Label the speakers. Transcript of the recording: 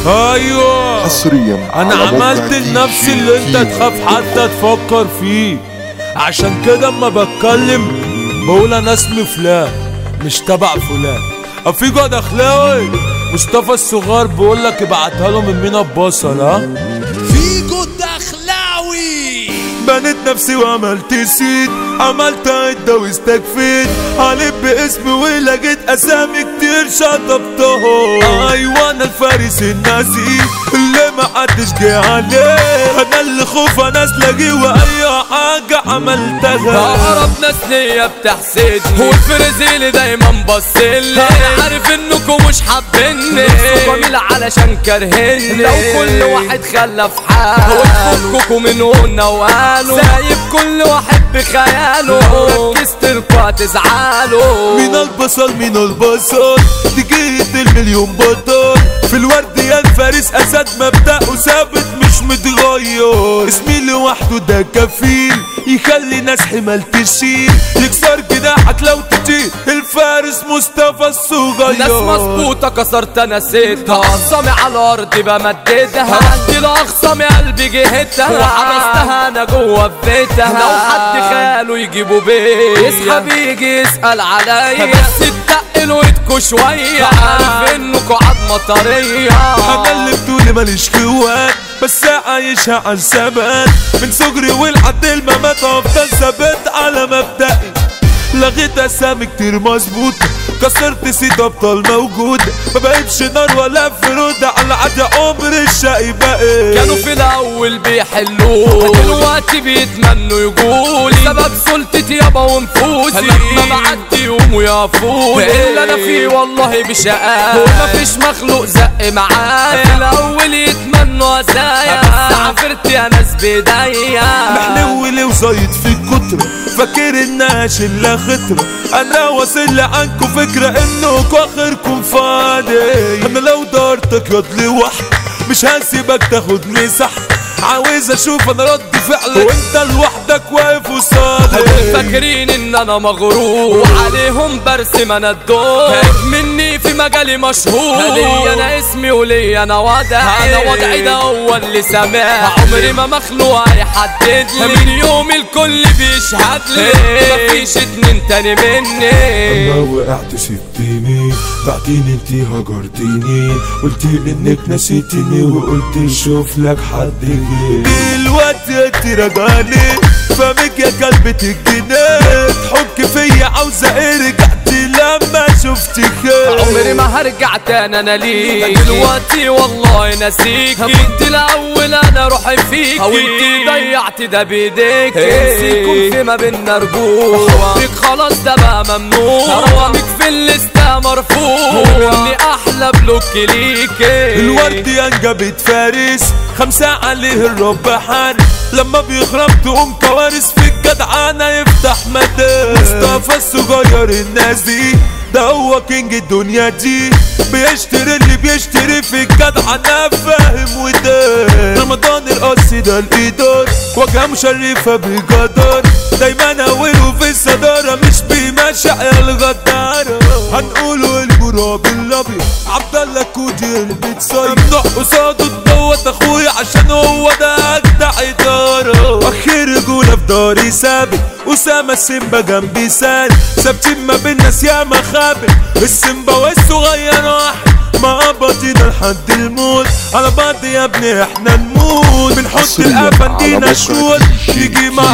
Speaker 1: ايوه
Speaker 2: حصريا
Speaker 1: انا
Speaker 2: على موقع
Speaker 1: عملت
Speaker 2: دي
Speaker 1: لنفسي
Speaker 2: جي
Speaker 1: اللي انت
Speaker 2: كيمو.
Speaker 1: تخاف حتى تفكر فيه عشان كده اما بتكلم بقول انا اسمي فلان مش تبع فلان افيجو دخلاوي مصطفى الصغار بيقول لك ابعتها له من مينا ببصل ها
Speaker 3: فيجو الدخلاوي
Speaker 1: بنيت نفسي وعملت سيد عملت عدة واستكفيت عليك باسمي ولقيت اسامي كتير شطبتهم ايوه انا الفارس الناسي اللي ما حدش جه عليه انا اللي خوف ناس لاقيه واي حاجة عملتها
Speaker 3: اقرب ناس ليا بتحسدني والفرزيلي دايما بصلي انا عارف انكم مش حابيني جميل علشان كارهني لو كل واحد خلى في حاله وتفككوا من قلنا وقالوا سايب كل واحد بخياله ركزت لكوا هتزعلوا
Speaker 1: مين البصل مين البصل تجيت المليون بطل في الورد يا الفارس اسد مبدأه ثابت مش متغير اسمي لوحده ده كفيل يخلي ناس حمال تشيل يكسر جناحك لو تطير الفارس مصطفى الصغير
Speaker 3: ناس مظبوطة كسرت انا ستها اقسامي على الارض بمددها هدي لاخصامي قلبي جهتها وحبستها انا جوه في بيتها لو حد خاله يجيبوا بيا يسحب يجي يسأل عليا بس اتقلوا ايدكوا شوية عارف انكوا عضمة طرية
Speaker 1: انا اللي بتقولي ماليش خوات بس عايشها على الثبات من صغري ولحد الممات افضل ثابت على مبدئي لغيت اسامي كتير مظبوطة كسرت سيد ابطال موجود ما بقيتش نار ولا فرود على عادي عمر الشقي باقي
Speaker 3: كانوا في الاول بيحلوه دلوقتي بيتمنوا يقول سبب سلطتي يابا ونفوسي لما بعدي يقوموا يقفوني اللي انا فيه والله بشقاء ومفيش مخلوق زق معايا في الاول يتمنوا ازايا بس عفرت يا ناس بايديا
Speaker 1: محلول وزايد في الكتر فاكر انها شلة خطرة انا واصل عنكم فكرة انكم اخركم فاضي انا لو دارتك ياض لوحدك مش هسيبك تاخد مساحتك عاوز اشوف انا رد فعلك وانت لوحدك واقف قصادي
Speaker 3: فاكرين ان انا مغرور وعليهم برسم انا الدور مني في مجالي مشهور ليا انا اسمي وليا انا وضعي انا وضعي ده هو اللي سامع عمري ما مخلوق هيحدد لي من يوم الكل بيشهد لي مفيش اتنين تاني مني
Speaker 1: انا وقعت سبتيني بعدين انتي هجرتيني قلتي انك نسيتني وقلت شوف لك حد غيري دلوقتي انت راجعلي فمك يا كلبة الجنان حك فيا عاوزة ايه رجعت لما شفتك
Speaker 3: عمري ما هرجع تاني انا ليك دلوقتي والله ناسيك كنت الاول انا روحي فيك وانت ضيعت ده بايديك نسيكم في ما بينا رجوع حبك خلاص ده بقى ممنوع رقمك في الليسته مرفوع ومني احلى بلوك ليك
Speaker 1: الورد ينجبت فارس خمسة عليه الرب حارس لما بيخرب تقوم كوارث في الجدعانة يفتح مدى مصطفى الصغير الناس دي ده هو كينج الدنيا دي بيشتري اللي بيشتري في الجدعنة فاهم وده رمضان القص ده الإدار واجهة مشرفة بجدار دايما أوله في الصدارة مش بمشاعر الغدارة هنقوله الجراب الأبيض عبد الله كودي اللي بتصير ممنوع قصاده دوت اخويا عشان هو ده اجدع اداره اخر رجوله في داري ثابت اسامه السيمبا جنبي سالم ثابتين ما بين ناس ياما خابت السيمبا والصغير واحد ما قبضينا لحد الموت على بعض يا ابني احنا نموت بنحط
Speaker 2: حصرياً على
Speaker 1: الافندينا
Speaker 2: موقع
Speaker 1: شوت
Speaker 2: دي جي
Speaker 1: يجي مع